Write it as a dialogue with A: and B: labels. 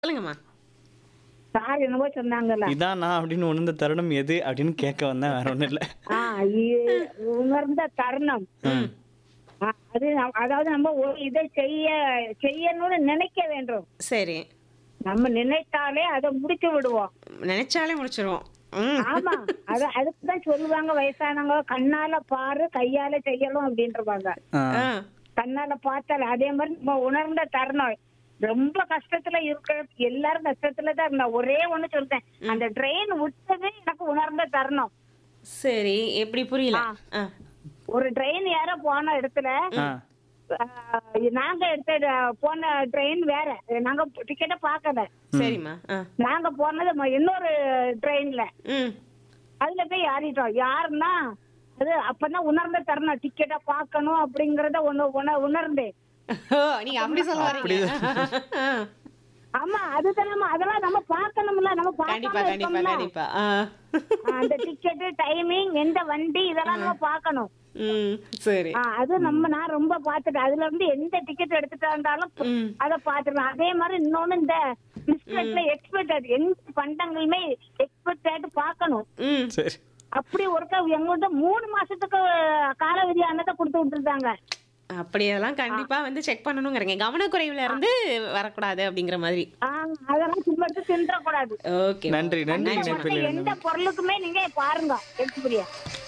A: சொல்லுங்கம்மா
B: சார் என்னவோ சொன்னாங்கல்ல
C: இதான் நான் அப்படின்னு உணர்ந்த தருணம் எது அப்படின்னு கேட்க வந்தேன் வேற ஒண்ணும் இல்ல
B: ஆ, இ- உணர்ந்த தருணம்
C: ம்.
B: ஆ, அது நம்- அதாவது நம்ம ஒரு இதை செய்ய செய்யணும்னு நினைக்க வேண்டும்
A: சரி
B: நம்ம நினைத்தாலே அதை முடிச்சு விடுவோம்
A: நினைச்சாலே முடிச்சிருவோம் ம்
B: ஆமா அது அதுக்கு தான் சொல்லுவாங்க வயசானவங்க கண்ணால பாரு கையால செய்யணும் அப்படின்றவாங்க
C: ஆ.
A: ஆ,
B: கண்ணால பார்த்தால அதே மாதிரி நம்ம உணர்ந்த தருணம் ரொம்ப கஷ்டத்துல இருக்க எல்லாரும் கஷ்டத்துல தான் இருந்தா ஒரே ஒண்ணு சொல்றேன் அந்த ட்ரெயின் விட்டது எனக்கு உணர்ந்த தருணம்
A: சரி எப்படி புரியல ஆ,
B: ஒரு ட்ரெயின் யாரோ போன இடத்துல
C: ஆ.
B: ஆஹ், நாங்க எடுத்த போன ட்ரெயின் வேற நாங்க டிக்கெட்ட பார்க்கல
A: சரிம்மா ஆ
B: நாங்க போனது ம- இன்னொரு ட்ரெயின்ல
A: ம்
B: அதுல போய் ஏறிட்டோம் யாருன்னா அது அப்பதான் உணர்ந்த தருணம் டிக்கெட்ட பார்க்கணும் அப்படிங்கறத ஒண்ணு உண உணர்ந்தேன்
A: ஓ நீங்க அப்படி சொல்ல வரீங்க ஆ,
B: ஆமா அதுதான் நம்ம அதெல்லாம் நம்ம பார்க்கணும்ல நம்ம
A: கண்டிப்பா
B: பார்க்காம
A: கண்டிப்பா
B: இருக்கோம்ல.
A: கண்டிப்பா ஆ.
B: அந்த டிக்கெட் டைமிங் எந்த வண்டி இதெல்லாம் நம்ம பார்க்கணும்
A: ம் சரி
B: ஆ, அது நம்ம நான் ரொம்ப பார்த்துட்டேன் அதுல இருந்து எந்த டிக்கெட் எடுத்துட்டா இருந்தாலும்
A: ம்
B: அத பாத்துக்கலாம் அதே மாதிரி இன்னொன்னு இந்த பிஸ்கட்ல எக்ஸ்பெக்ட் எந்த பண்டங்களுமே எக்ஸ்பெக்ட் பார்க்கணும்
A: ம்
C: சரி
B: அப்படி ஒருக்கா எங்கள்கிட்ட மூணு மாசத்துக்கு காலவிதி ஆனதை கொடுத்து விட்டுருந்தாங்க
A: அப்படியெல்லாம் கண்டிப்பா வந்து செக் பண்ணணுங்கிறீங்க கவனக்குறைவுல இருந்து வரக்கூடாது அப்படிங்கிற மாதிரி
B: ஆ, அதெல்லாம் சும்மா எடுத்து தின்றக்கூடாது
A: ஓகே
C: நன்றி நன்றி
B: மத்த
C: இணைப்பில்
B: எந்த பொருளுக்குமே நீங்க பாருங்க எடுத்துக்கிறியா